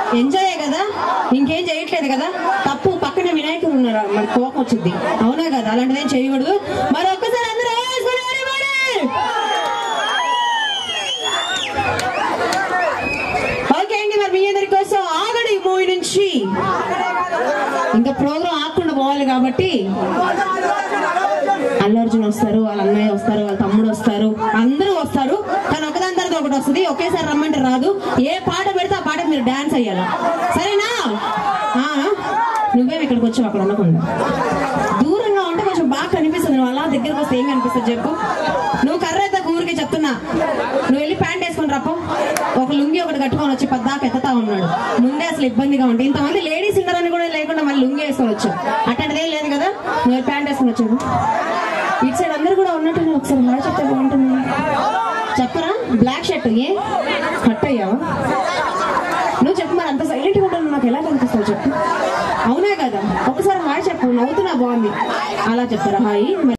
Enjoy కదా ఇంకేం చేయట్లేదు కదా తప్పు పక్కన వినాయకుడు ఉన్నారు మరి కోపం వచ్చింది అవునా కదా అలాంటిదేం చేయకూడదు మరి ఒక్కసారి అందరూ వేసుకుని everybody! ఓకే అండి మరి మీ అందరి కోసం ఆగడి మూవీ నుంచి ఇంకా ప్రోగ్రామ్ ఆకుండా పోవాలి కాబట్టి అల్లు అర్జున్ వస్తారు వాళ్ళ అన్నయ్య వస్తారు వాళ్ళ తమ్ముడు వస్తారు అందరూ వస్తారు కానీ ఒకదాని తర్వాత ఒకటి వస్తుంది ఒకేసారి రమ్మంటే రాదు ఏ పాట పెడితే ఆ పాటకు మీరు డాన్స్ అయ్యాలి సరేనా ఆ, నువ్వేం ఇక్కడికి వచ్చావు అక్కడ ఉండకుండా దూరంగా ఉంటే కొంచెం బాగా కనిపిస్తుంది నువ్వు అలా దగ్గరకు వస్తే ఏం కనిపిస్తుంది చెప్పు నువ్వు కర్ర ఎత్త ఊరికి చెప్తున్నా నువ్వు వెళ్ళి ప్యాంట్ వేసుకొని రాపో ఒక లుంగి ఒకటి కట్టుకొని వచ్చి పద్దాక ఎత్తుతా ఉన్నాడు ముందే అసలు ఇబ్బందిగా ఉంటుంది ఇంతమంది లేడీస్ ఉన్నారని కూడా లేకుండా మళ్ళీ లుంగి వేసుకొని వచ్చావు అట్లాంటిదేం లేదు కదా నువ్వు వెళ్ళి ప్యాంట్ వేసుకొని వచ్చావు ఇటు సైడ్ అందరు కూడా ఉన్నట్టు నువ్వు ఒకసారి హాయ్ చెప్తే బాగుంటుంది చెప్పరా బ్లాక్ షర్ట్ ఏ కట్ అయ్యావా నువ్వు చెప్పు మరి అంత సైలెంట్గా ఉంటాను నాకు ఎలా కనిపిస్తావు చెప్పు అవునా కదా ఒకసారి హాయ్ చెప్పు నవ్వుతున్నా బాగుంది అలా చెప్తారా హాయ్ మరి